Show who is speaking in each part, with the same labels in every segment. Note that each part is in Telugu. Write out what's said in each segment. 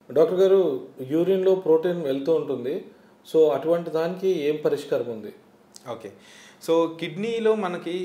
Speaker 1: డాక్టర్ గారు యూరిన్లో ప్రోటీన్ వెళ్తూ ఉంటుంది సో అటువంటి దానికి ఏం పరిష్కారం ఉంది
Speaker 2: ఓకే సో కిడ్నీలో మనకి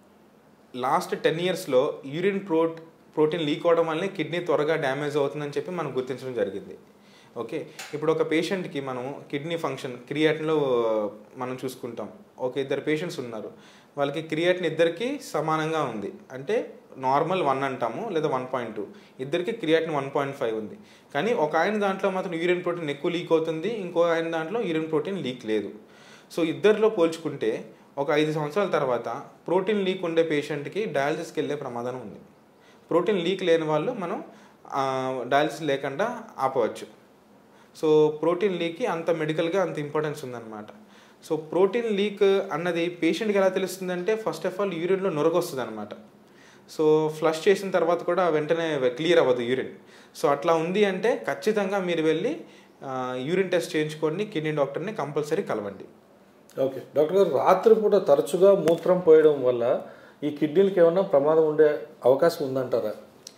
Speaker 2: లాస్ట్ టెన్ ఇయర్స్లో యూరిన్ ప్రోట్ ప్రోటీన్ లీక్ అవడం వల్లనే కిడ్నీ త్వరగా డ్యామేజ్ అవుతుందని చెప్పి మనం గుర్తించడం జరిగింది ఓకే ఇప్పుడు ఒక పేషెంట్కి మనం కిడ్నీ ఫంక్షన్ క్రియాటిన్లో మనం చూసుకుంటాం ఒక ఇద్దరు పేషెంట్స్ ఉన్నారు వాళ్ళకి క్రియాటిన్ ఇద్దరికి సమానంగా ఉంది అంటే నార్మల్ వన్ అంటాము లేదా వన్ పాయింట్ టూ ఇద్దరికి క్రియాటిన్ వన్ పాయింట్ ఫైవ్ ఉంది కానీ ఒక ఆయన దాంట్లో మాత్రం యూరిన్ ప్రోటీన్ ఎక్కువ లీక్ అవుతుంది ఇంకో ఆయన దాంట్లో యూరిన్ ప్రోటీన్ లీక్ లేదు సో ఇద్దరిలో పోల్చుకుంటే ఒక ఐదు సంవత్సరాల తర్వాత ప్రోటీన్ లీక్ ఉండే పేషెంట్కి డయాలసిస్కి వెళ్ళే ప్రమాదం ఉంది ప్రోటీన్ లీక్ లేని వాళ్ళు మనం డయాలసిస్ లేకుండా ఆపవచ్చు సో ప్రోటీన్ లీక్కి అంత మెడికల్గా అంత ఇంపార్టెన్స్ ఉందన్నమాట సో ప్రోటీన్ లీక్ అన్నది పేషెంట్కి ఎలా తెలుస్తుందంటే ఫస్ట్ ఆఫ్ ఆల్ యూరిన్లో నొరగొస్తుంది అనమాట సో ఫ్లష్ చేసిన తర్వాత కూడా వెంటనే క్లియర్ అవ్వదు యూరిన్ సో అట్లా ఉంది అంటే ఖచ్చితంగా మీరు వెళ్ళి యూరిన్ టెస్ట్ చేయించుకోండి కిడ్నీ డాక్టర్ని కంపల్సరీ కలవండి
Speaker 1: ఓకే డాక్టర్ గారు రాత్రిపూట తరచుగా మూత్రం పోయడం వల్ల ఈ కిడ్నీలకు ఏమైనా ప్రమాదం ఉండే అవకాశం ఉందంటారా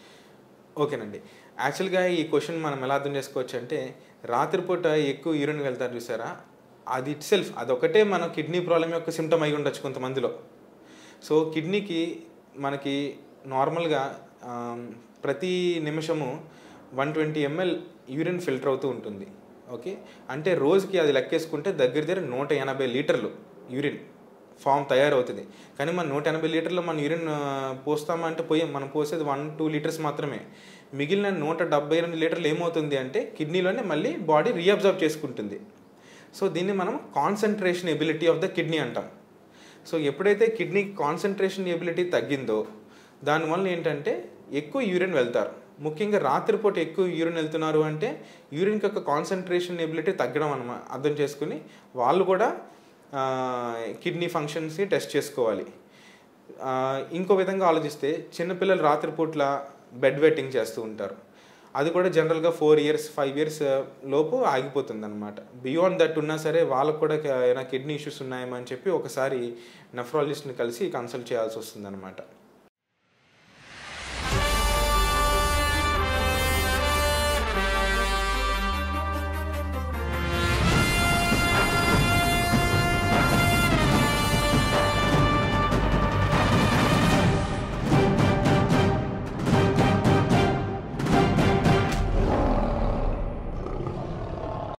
Speaker 2: ఓకేనండి యాక్చువల్గా ఈ క్వశ్చన్ మనం ఎలా అర్థం చేసుకోవచ్చు అంటే రాత్రిపూట ఎక్కువ యూరిన్ వెళ్తారు చూసారా అది ఇట్ సెల్ఫ్ అదొకటే మన కిడ్నీ ప్రాబ్లం యొక్క సిమ్టమ్ అయి ఉండొచ్చు కొంతమందిలో సో కిడ్నీకి మనకి నార్మల్గా ప్రతి నిమిషము one twenty ML urine filter అవుతూ ఉంటుంది ఓకే అంటే రోజుకి అది లెక్కేసుకుంటే దగ్గర దగ్గర నూట ఎనభై లీటర్లు యూరిన్ ఫామ్ తయారవుతుంది కానీ మన నూట ఎనభై లీటర్లు మన యూరిన్ పోస్తామంటే పోయి మనం పోసేది వన్ టూ లీటర్స్ మాత్రమే మిగిలిన నూట డెబ్బై ఎనిమిది లీటర్లు ఏమవుతుంది అంటే కిడ్నీలోనే మళ్ళీ బాడీ రీఅబ్జర్వ్ చేసుకుంటుంది సో దీన్ని మనం concentration ability of the kidney అంటాం సో ఎప్పుడైతే కిడ్నీ కాన్సన్ట్రేషన్ ఎబిలిటీ తగ్గిందో దానివల్ల ఏంటంటే ఎక్కువ యూరిన్ వెళ్తారు ముఖ్యంగా రాత్రిపూట ఎక్కువ యూరిన్ వెళ్తున్నారు అంటే యూరిన్ యొక్క కాన్సన్ట్రేషన్ ఎబిలిటీ తగ్గడం అనమాట అర్థం చేసుకుని వాళ్ళు కూడా కిడ్నీ ఫంక్షన్స్ని టెస్ట్ చేసుకోవాలి ఇంకో విధంగా ఆలోచిస్తే చిన్నపిల్లలు రాత్రిపూట్ల బెడ్ వెట్టింగ్ చేస్తూ ఉంటారు అది కూడా జనరల్గా ఫోర్ ఇయర్స్ ఫైవ్ ఇయర్స్ లోపు ఆగిపోతుంది అనమాట బియాండ్ దట్ ఉన్నా సరే వాళ్ళకు కూడా ఏమైనా కిడ్నీ ఇష్యూస్ ఉన్నాయేమో అని చెప్పి ఒకసారి నెఫ్రాలజిస్ట్ని కలిసి కన్సల్ట్ చేయాల్సి వస్తుంది అనమాట